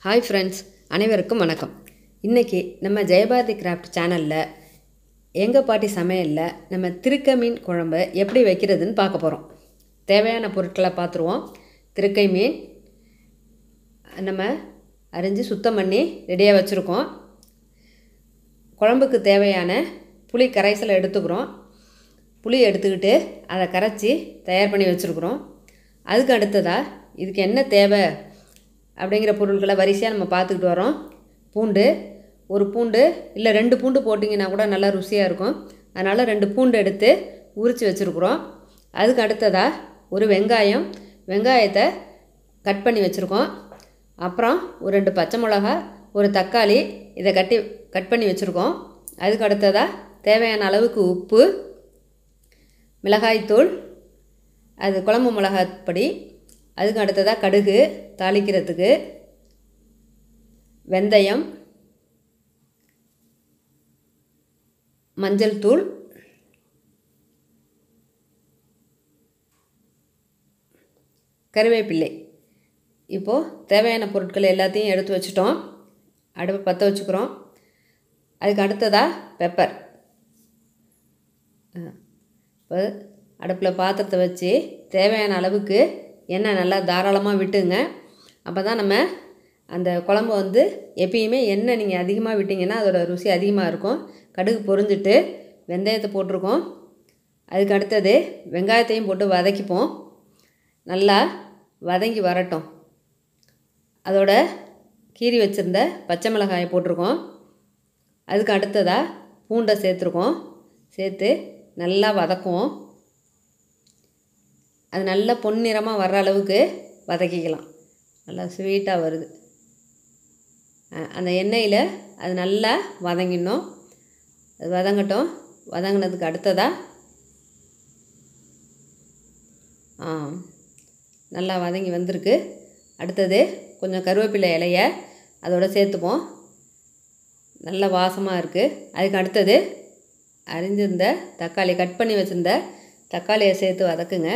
hi friends அனைவருக்கும் வணக்கம் இன்றைக்கி நம்ம ஜெயபாரதி கிராஃப்ட் சேனலில் எங்கள் பாட்டி சமையலில் நம்ம திருக்க மீன் குழம்பு எப்படி வைக்கிறதுன்னு பார்க்க போகிறோம் தேவையான பொருட்களை பார்த்துருவோம் திருக்கை மீன் நம்ம அரிஞ்சு சுத்தம் பண்ணி ரெடியாக வச்சுருக்கோம் குழம்புக்கு தேவையான புளி கரைசலை எடுத்துக்கிறோம் புளி எடுத்துக்கிட்டு அதை கரைச்சி தயார் பண்ணி வச்சுருக்குறோம் அதுக்கு அடுத்ததாக இதுக்கு என்ன தேவை அப்படிங்கிற பொருட்களை வரிசையாக நம்ம பார்த்துக்கிட்டு வரோம் பூண்டு ஒரு பூண்டு இல்லை ரெண்டு பூண்டு போட்டிங்கன்னா கூட நல்லா ருசியாக இருக்கும் அதனால் ரெண்டு பூண்டு எடுத்து உரித்து வச்சுருக்குறோம் அதுக்கு அடுத்ததாக ஒரு வெங்காயம் வெங்காயத்தை கட் பண்ணி வச்சுருக்கோம் அப்புறம் ஒரு ரெண்டு பச்சை மிளகா ஒரு தக்காளி இதை கட்டி கட் பண்ணி வச்சுருக்கோம் அதுக்கு அடுத்ததாக தேவையான அளவுக்கு உப்பு மிளகாய்த்தூள் அது குழம்பு மிளகாய்ப்பொடி அதுக்கு அடுத்ததாக கடுகு தாளிக்கிறதுக்கு வெந்தயம் மஞ்சள் தூள் கருவேப்பிள்ளை இப்போது தேவையான பொருட்கள் எல்லாத்தையும் எடுத்து வச்சுட்டோம் அடுப்பை பற்ற வச்சுக்கிறோம் அதுக்கு அடுத்ததாக பெப்பர் இப்போ அடுப்பில் பாத்திரத்தை வச்சு தேவையான அளவுக்கு எண்ணெய் நல்லா தாராளமாக விட்டுங்க அப்போ தான் நம்ம அந்த குழம்பு வந்து எப்பயுமே எண்ணெய் நீங்கள் அதிகமாக விட்டிங்கன்னா அதோட ருசி அதிகமாக இருக்கும் கடுகு பொரிஞ்சிட்டு வெந்தயத்தை போட்டிருக்கோம் அதுக்கு அடுத்தது வெங்காயத்தையும் போட்டு வதக்கிப்போம் நல்லா வதங்கி வரட்டும் அதோட கீரி வச்சுருந்த பச்சை மிளகாயை போட்டிருக்கோம் அதுக்கு அடுத்ததாக பூண்டை சேர்த்துருக்கோம் சேர்த்து நல்லா வதக்குவோம் அது நல்லா பொன்னிறமாக வர்ற அளவுக்கு வதக்கிக்கலாம் நல்லா ஸ்வீட்டாக வருது அந்த எண்ணெயில் அது நல்லா வதங்கிடணும் அது வதங்கட்டும் வதங்கினதுக்கு அடுத்ததாக ஆ நல்லா வதங்கி வந்திருக்கு அடுத்தது கொஞ்சம் கருவேப்பிலை இலைய அதோட சேர்த்துப்போம் நல்ல வாசமாக இருக்குது அதுக்கு அடுத்தது அரிஞ்சிருந்த தக்காளி கட் பண்ணி வச்சுருந்த தக்காளியை சேர்த்து வதக்குங்க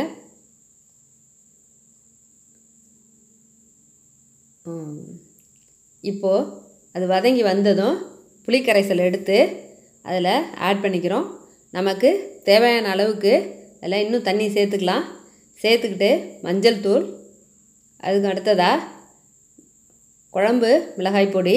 இப்போது அது வதங்கி வந்ததும் புளிக்கரைசல் எடுத்து அதில் ஆட் பண்ணிக்கிறோம் நமக்கு தேவையான அளவுக்கு அதில் இன்னும் தண்ணி சேர்த்துக்கலாம் சேர்த்துக்கிட்டு மஞ்சள் தூள் அதுக்கு அடுத்ததாக குழம்பு மிளகாய் பொடி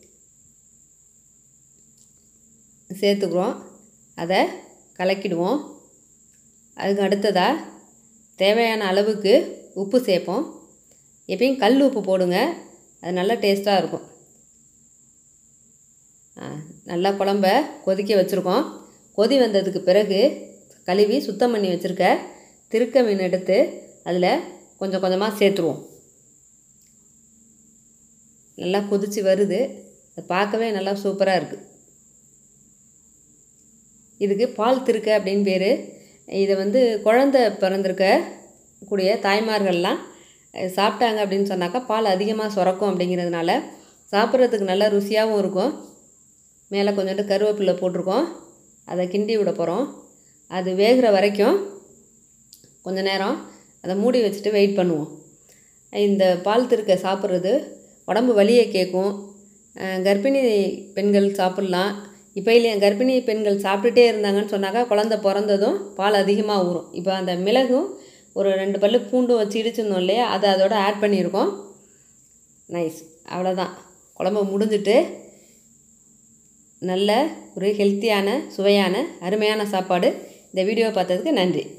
சேர்த்துக்குறோம் அதை கலக்கிடுவோம் அதுக்கு அடுத்ததாக தேவையான அளவுக்கு உப்பு சேர்ப்போம் எப்பயும் கல் உப்பு போடுங்க அது நல்லா டேஸ்ட்டாக இருக்கும் நல்லா குழம்ப கொதிக்க வச்சுருக்கோம் கொதி வந்ததுக்கு பிறகு கழுவி சுத்தம் பண்ணி வச்சுருக்க திருக்க மீன் எடுத்து அதில் கொஞ்சம் கொஞ்சமாக சேர்த்துருவோம் நல்லா கொதித்து வருது அது பார்க்கவே நல்லா சூப்பராக இருக்குது இதுக்கு பால் திருக்க அப்படின்னு பேர் இதை வந்து குழந்த பிறந்திருக்க கூடிய தாய்மார்கள்லாம் சாப்பிட்டாங்க அப்படின்னு சொன்னாக்கா பால் அதிகமாக சுரக்கும் அப்படிங்கிறதுனால சாப்பிட்றதுக்கு நல்லா ருசியாகவும் இருக்கும் மேலே கொஞ்சோண்டு கருவேப்பிலை போட்டிருக்கோம் அதை கிண்டி விட போகிறோம் அது வேகிற வரைக்கும் கொஞ்ச நேரம் அதை மூடி வச்சுட்டு வெயிட் பண்ணுவோம் இந்த பால் திருக்க சாப்பிட்றது உடம்பு வலியை கேட்கும் கர்ப்பிணி பெண்கள் சாப்பிட்லாம் இப்போ இல்லை கர்ப்பிணி பெண்கள் சாப்பிட்டுட்டே இருந்தாங்கன்னு சொன்னாக்கா குழந்த பிறந்ததும் பால் அதிகமாக ஊறும் இப்போ அந்த மிளகும் ஒரு ரெண்டு பல்லு பூண்டும் வச்சு இடிச்சிருந்தோம் இல்லையா அதை அதோட ஆட் பண்ணியிருக்கோம் நைஸ் அவ்வளோதான் குழம்பு முடிஞ்சிட்டு நல்ல ஒரு ஹெல்த்தியான சுவையான அருமையான சாப்பாடு இந்த வீடியோ பார்த்ததுக்கு நன்றி